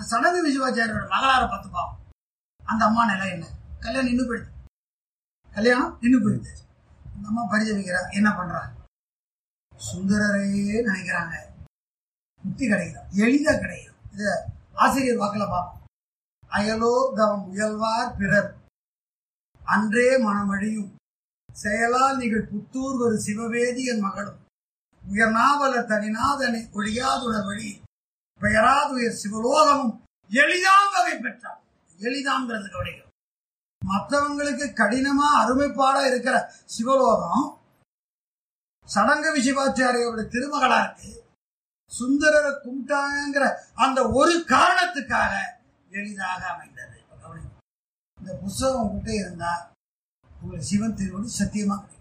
சடங்கு விசுவாச்சாரியோட மகளார பத்து பாவம் அந்த அம்மா நிலை என்ன கல்யாணம் நின்று போயிடுது கல்யாணம் நின்று போயிடுது அந்த அம்மா பரிதவிக்கிறா என்ன பண்றா சுந்தரரையே நினைக்கிறாங்க முக்தி கிடைக்கும் எளிதா கிடைக்கும் இது ஆசிரியர் வாக்குல பார்ப்போம் அயலோ தவம் முயல்வார் பிறர் அன்றே மனமழியும் செயலால் நிகழ் புத்தூர் ஒரு சிவவேதியன் மகளும் உயர்நாவல தனிநாதனை ஒழியாதுணர் வழி பெயராதுயர் சிவலோகமும் எளிதாம் வகை பெற்றார் எளிதாங்கிறது கிடைக்கும் மற்றவங்களுக்கு கடினமா அருமைப்பாடா இருக்கிற சிவலோகம் சடங்க விசிவாச்சாரியோட திருமகளா இருக்கு சுந்தரரை கும்பிட்டாங்கிற அந்த ஒரு காரணத்துக்காக எளிதாக அமைந்தது இப்ப கவனிங்க. இந்த புஸ்தகம் உங்ககிட்ட இருந்தா உங்களுக்கு சிவன் திருவடி சத்தியமா கிடைக்கும்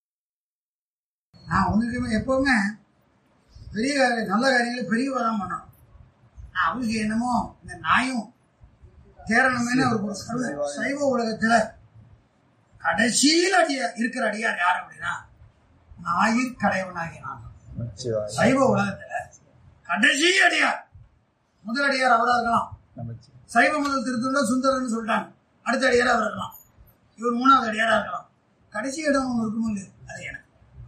நான் ஒண்ணுக்குமே எப்பவுமே பெரிய காரியம் நல்ல காரியங்களை பெரியவா தான் பண்ணணும் நான் அவருக்கு என்னமோ இந்த நாயும் தேரணுமே அவருக்கு ஒரு சர்வ சைவ உலகத்துல கடைசியில் அடியா இருக்கிற அடியார் யார் அப்படின்னா நாயிற் கடைவனாகிய நான் நமச்சிவாய சைவ உலகத்துல கடைசி அடியார் முதல் அடியார் அவரா இருக்கலாம் நமச்சிவாய சைவ முதல் திருத்தொண்ட சுந்தரன்னு சொல்லிட்டாங்க அடுத்த அடியாரா அவர் இருக்கலாம் இவர் மூணாவது அடியாரா இருக்கலாம் கடைசி இடம் ஒன்று இருக்குமோ இல்லையோ அது எனக்கு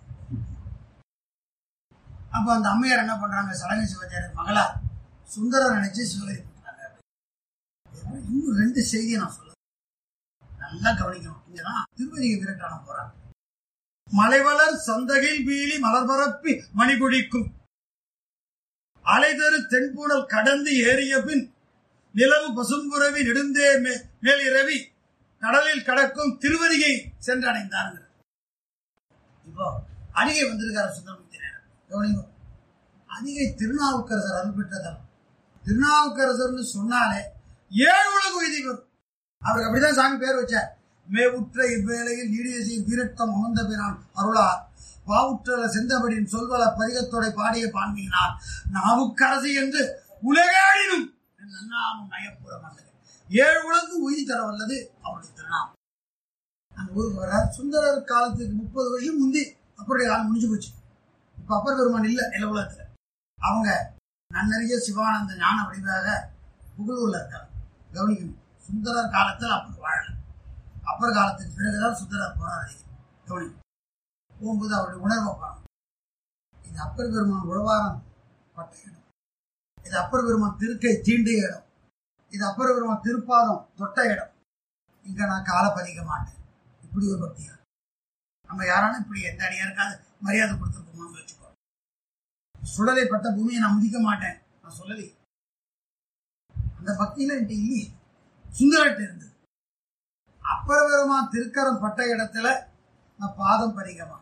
அப்ப அந்த அம்மையார் என்ன பண்றாங்க சடங்கு சிவாச்சாரியர் மகளா சுந்தரர் நினைச்சு சிவகரி பண்றாங்க இன்னும் ரெண்டு செய்தியை நான் சொல்லுவேன் நல்லா கவனிக்கணும் இங்கதான் திருவதிக விரட்டான போறாங்க மலைவளர் சந்தகில் பீலி மலர்பரப்பி மணிகுடிக்கும் அலைதரு தென்புணல் கடந்து ஏறிய பின் நிலவு பசும்புறவி நெடுந்தே மே- மேலிரவி கடலில் கடக்கும் திருவதிகை சென்றடைந்தாங்க இப்போ அடிகை வந்திருக்காரு சுந்தரமுத்திரன் கவனிங்க அதிகை திருநாவுக்கரசர் அருள் பெற்ற தலம் திருநாவுக்கரசர்னு சொன்னாலே ஏழு உலக உய்தி வரும் அவருக்கு அப்படிதான் சாமி பேர் வச்சார் மேவுற்ற இவ்வேளையில் நீடியசியின் வீரட்டம் அமர்ந்த பிரான் அருளார் பாவுற்றல செந்தபடியின் சொல்வல பரிகத்தோட பாடிய பான்மையினார் நாவுக்கரசு என்று உலகாடினும் என் நன்னாமும் நயப்புற வந்தது ஏழு உலகு உய்தி தர வல்லது அவருடைய திருநாமம் அந்த ஊருக்கு வர சுந்தரர் காலத்துக்கு முப்பது வருஷம் முந்தி அப்பருடைய காலம் முடிஞ்சு போச்சு இப்ப அப்பர் பெருமான் இல்ல நில உலகத்துல அவங்க நன்னறிய சிவானந்த ஞான வடிவாக புகழூர்ல இருக்காங்க கவனிக்கணும் சுந்தரர் காலத்தில் அப்பர் வாழல அப்பர் காலத்துக்கு பிறகுதான் சுந்தரர் போராடி கவனிக்கணும் போகும்போது அவருடைய உணர்வை பாருங்க இது அப்பர் பெருமான் உழவாரம் பட்ட இடம் இது அப்பர் பெருமான் திருக்கை தீண்டிய இடம் இது அப்பர் பெருமான் திருப்பாதம் தொட்ட இடம் இங்க நான் காலை பதிக்க மாட்டேன் இப்படி ஒரு பக்தியா நம்ம யாராலும் இப்படி எந்த அடியாருக்காவது மரியாதை கொடுத்துருக்கோமான்னு வச்சுக்கோ சுடலை பட்ட பூமியை நான் முதிக்க மாட்டேன் நான் சொல்லலை அந்த பக்தியில என்கிட்ட இல்லையே சுந்தரட்டு இருந்தது அப்பர் பெருமான் திருக்கரம் பட்ட இடத்துல நான் பாதம் பதிக்க மாட்டேன்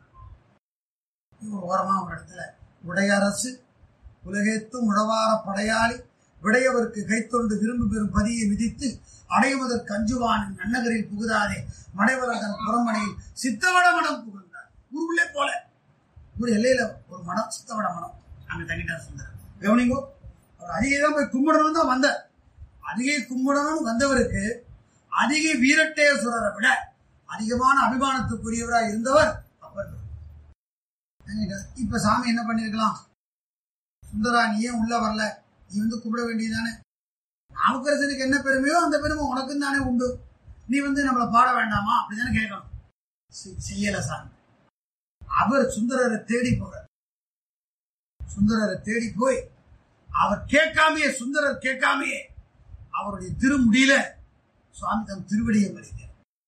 ஒரு ஓரமா ஒரு இடத்துல உடையரசு உலகேத்தும் உழவார படையாளி விடையவருக்கு கைத்தொண்டு விரும்பு பெறும் பதியை விதித்து அடைவதற்கு அஞ்சுவானின் நன்னகரில் புகுதாதே மடைவரகன் புறமனையில் சித்தவட மடம் புகுந்தார் ஊருக்குள்ளே போல ஒரு எல்லையில ஒரு மடம் சித்தவட மடம் அங்க தங்கிட்டார் சுந்தரர் கவனிங்கோ அவர் அதிகை தான் போய் கும்பிடணும் தான் வந்தார் அதிகை கும்பிடணும்னு வந்தவருக்கு அதிகை வீரட்டேஸ்வரரை விட அதிகமான அபிமானத்துக்குரியவராக இருந்தவர் அப்பர் தங்கிட்டார். இப்ப சாமி என்ன பண்ணிருக்கலாம் சுந்தரா நீ ஏன் உள்ள வரல நீ வந்து கூப்பிட வேண்டியதானே நாவுக்கரசனுக்கு என்ன பெருமையோ அந்த பெருமை உனக்கும் தானே உண்டு நீ வந்து நம்மளை பாட வேண்டாமா அப்படிதானே கேட்கணும் செ- செய்யல சாமி அவர் சுந்தரரை தேடி போறார் சுந்தரரை தேடி போய் அவர் கேட்காமையே சுந்தரர் கேட்காமையே அவருடைய திருமுடியில சுவாமி தம் திருவடியை மறித்தார்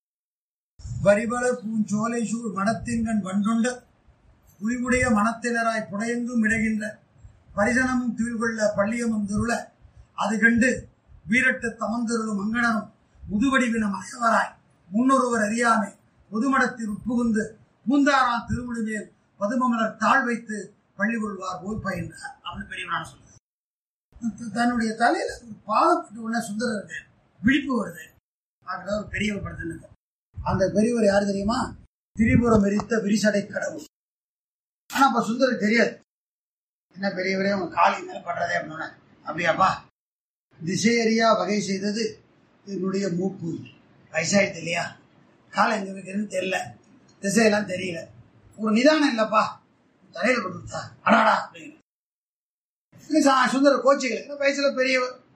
வரிவளர் பூஞ்சோலை சூழ் மனத்தின்கண் வண்டுண்ட உரிவுடைய மனத்தினராய் புடையெங்கும் இடைகின்ற பரிசனமும் துயில்கொள்ள பள்ளியமும் திருள அது கண்டு வீரட்டு தமந்தருளும் அங்கணனும் முதுவடிவின மறையவராய் முன்னொருவர் அறியாமை பொதுமடத்தில் உட்புகுந்து பூந்தாராம் திருமுடி மேல் பதுமமலர் தாழ் வைத்து பள்ளி கொள்வார் போய் பயின்றார் அப்படின்னு பெரியவரான சொல்லுது த- தன்னுடைய தலையில ஒரு பாதப்பட்டு உடனே சுந்தரருக்கு விழிப்பு வருது பார்க்கறதா ஒரு பெரியவர் படுத்துன்னு அந்த பெரியவர் யாரு தெரியுமா திரிபுரம் எரித்த விரிசடை கடவுள் ஆனா அப்ப சுந்தருக்கு தெரியாது என்ன பெரியவரே உங்க காலி மேல படுறதே அப்படின்னு அப்படியாப்பா திசையறியா வகை செய்தது என்னுடைய மூப்பு வயசாயிடுது இல்லையா காலை எங்க வைக்கிறதுன்னு தெரியல திசையெல்லாம் தெரியல ஒரு நிதானம் இல்லப்பா தலையில கொடுத்தா அடாடா அப்படின்னு இது சா- சுந்தர கோச்சிகள் வயசுல பெரியவர்